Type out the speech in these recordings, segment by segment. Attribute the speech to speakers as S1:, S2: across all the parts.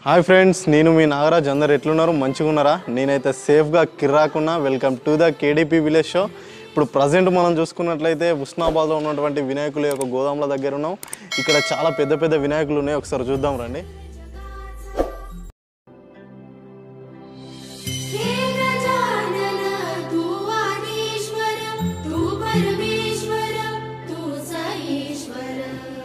S1: hi friends నేను మీ నాగరాజ్ అందరు ఎట్లున్నారు మంచిగా ఉన్నారా నేనైతే సేఫ్గా కిర్రాకున్నా welcome to the KDP village show ఇప్పుడు ప్రజెంట్ మనం చూసుకున్నట్లయితే ఉస్నాబాద్లో ఉన్నటువంటి వినాయకుల యొక్క గోదాముల దగ్గర ఉన్నాం ఇక్కడ చాలా పెద్ద పెద్ద వినాయకులు ఉన్నాయి ఒకసారి చూద్దాం రండి
S2: हे गजानन तू आदिश्वर तू परमेश्वर तू स ईश्वर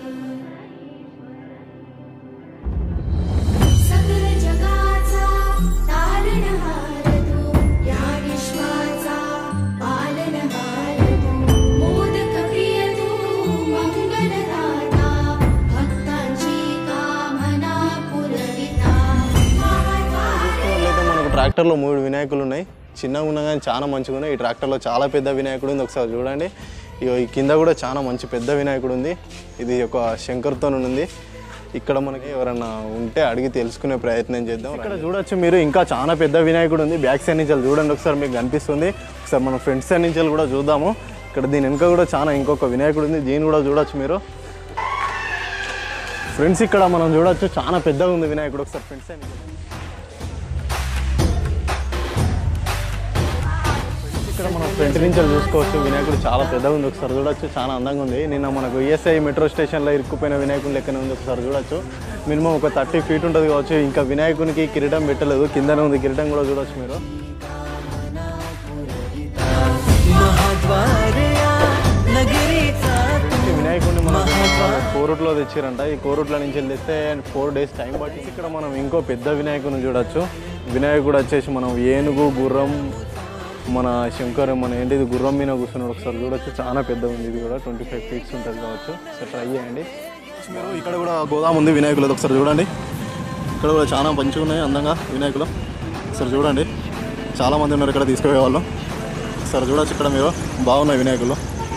S2: सकल जगाचा तारणहार तू या विश्वाचा पालनहार तू मोदक प्रिय तू मंगलदाता भक्तांची कामना पुरविता महाद्वारे
S1: అయితే మనకు ట్రాక్టర్లో మూడు వినాయకులు ఉన్నాయి చిన్నగా ఉన్నా కానీ చాలా మంచిగా ఉన్నాయి ఈ ట్రాక్టర్లో చాలా పెద్ద వినాయకుడు ఉంది ఒకసారి చూడండి ఇగో ఈ కింద కూడా చాలా మంచి పెద్ద వినాయకుడు ఉంది ఇది ఒక శంకర్తో ఉంది ఇక్కడ మనకి ఎవరన్నా ఉంటే అడిగి తెలుసుకునే ప్రయత్నం చేద్దాం ఇక్కడ చూడొచ్చు మీరు ఇంకా చాలా పెద్ద వినాయకుడు ఉంది బ్యాక్ సైడ్ నుంచి చూడండి ఒకసారి మీకు కనిపిస్తుంది ఒకసారి మనం ఫ్రంట్ సైడ్ నుంచి కూడా చూద్దాము ఇక్కడ దీని వెనుక కూడా చాలా ఇంకొక వినాయకుడు ఉంది దీన్ని కూడా చూడొచ్చు మీరు ఫ్రెండ్స్ ఇక్కడ మనం చూడొచ్చు చాలా పెద్దగా ఉంది వినాయకుడు ఒకసారి ఫ్రెండ్స్ సైడ్ నుంచి ఇక్కడ మనం ఫ్రంట్ నుంచి చూసుకోవచ్చు వినాయకుడు చాలా పెద్దగా ఉంది ఒకసారి చూడొచ్చు చాలా అందంగా ఉంది నిన్న మనకు ఈఎస్ఐ మెట్రో స్టేషన్లో ఇరుక్కుపోయిన వినాయకుడు లెక్కనే ఉంది ఒకసారి చూడొచ్చు మినిమం ఒక థర్టీ ఫీట్ ఉంటుంది కావచ్చు ఇంకా వినాయకునికి కిరీటం పెట్టలేదు కిందనే ఉంది కిరీటం కూడా చూడొచ్చు మీరు
S3: महाद्वारया नगरीचा
S1: ఈ వినాయకుడిని మనం కోరుట్లో తెచ్చారంట ఈ కోరుట్ల నుంచి వెళ్ళి తెస్తే ఫోర్ డేస్ టైం పట్టి ఇక్కడ మనం ఇంకో పెద్ద వినాయకుడిని చూడొచ్చు వినాయకుడు వచ్చేసి మనం ఏనుగు గుర్రం మన శంకర్ మన ఏంటిది గుర్రం మీద కూర్చున్నాడు ఒకసారి చూడొచ్చు చాలా పెద్ద ఉంది ఇది కూడా ట్వంటీ ఫైవ్ ఫీట్స్ ఉంటుంది కావచ్చు సో ట్రై చేయండి మీరు ఇక్కడ కూడా గోదాం ఉంది వినాయకులది ఒకసారి చూడండి ఇక్కడ కూడా చాలా మంచిగా ఉన్నాయి అందంగా వినాయకులు ఒకసారి చూడండి చాలా మంది ఉన్నారు ఇక్కడ తీసుకుపోయే వాళ్ళు ఒకసారి చూడొచ్చు ఇక్కడ మీరు బాగున్నాయి వినాయకులు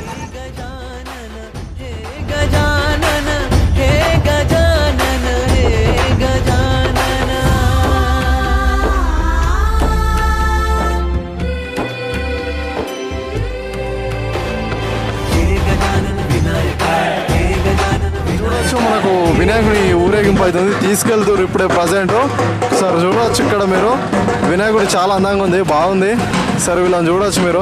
S3: गजानन हे गजानन हे गजानन हे गजानन विनायक हे गजानन
S1: చూడొచ్చు మనకు వినాయకుడి ఊరేగింపు అవుతుంది తీసుకెళ్తారు ఇప్పుడే ప్రజెంట్ సార్ చూడొచ్చు ఇక్కడ మీరు వినాయకుడు చాలా అందంగా ఉంది బాగుంది సార్ వీళ్ళని చూడొచ్చు మీరు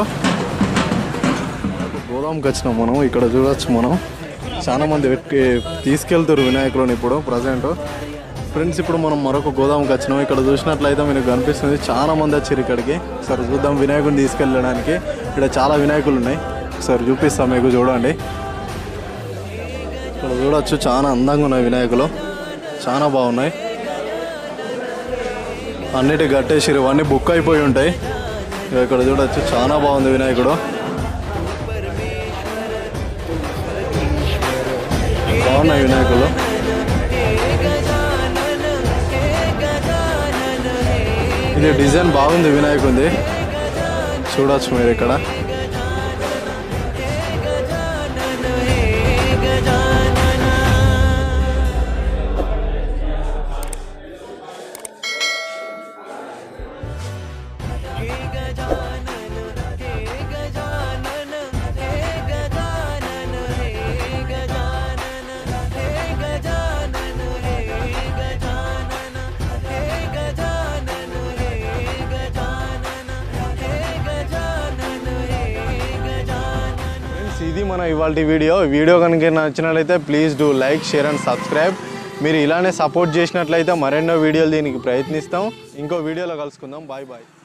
S1: గోదాంకి వచ్చినాం మనం ఇక్కడ చూడొచ్చు మనం చాలా మంది పెట్టి తీసుకెళ్తారు వినాయకుడిని ఇప్పుడు ప్రజెంట్ ఫ్రెండ్స్ ఇప్పుడు మనం మరొక గోదాంకి వచ్చినాం ఇక్కడ చూసినట్లయితే మీకు కనిపిస్తుంది చాలా మంది వచ్చారు ఇక్కడికి సరే చూద్దాం వినాయకుడిని తీసుకెళ్ళడానికి ఇక్కడ చాలా వినాయకులు ఉన్నాయి సరే చూపిస్తాం మీకు చూడండి ఇక్కడ చూడొచ్చు చాలా అందంగా ఉన్నాయి వినాయకులు చాలా బాగున్నాయి అన్నిటి కట్టేసిరు ఇవన్నీ బుక్ అయిపోయి ఉంటాయి ఇగో ఇక్కడ చూడొచ్చు చాలా బాగుంది వినాయకుడు బాగున్నాయి వినాయకులు ఇది డిజైన్ బాగుంది వినాయకుంది చూడొచ్చు మీరు ఇక్కడ ఫ్రెండ్స్ ఇది మన ఇవాళ వీడియో వీడియో కనుక నచ్చినట్లయితే please do like share and subscribe మీరు ఇలానే సపోర్ట్ చేసినట్లయితే మరెన్నో వీడియోలు దీనికి ప్రయత్నిస్తాం ఇంకో వీడియోలో కలుసుకుందాం బాయ్ బాయ్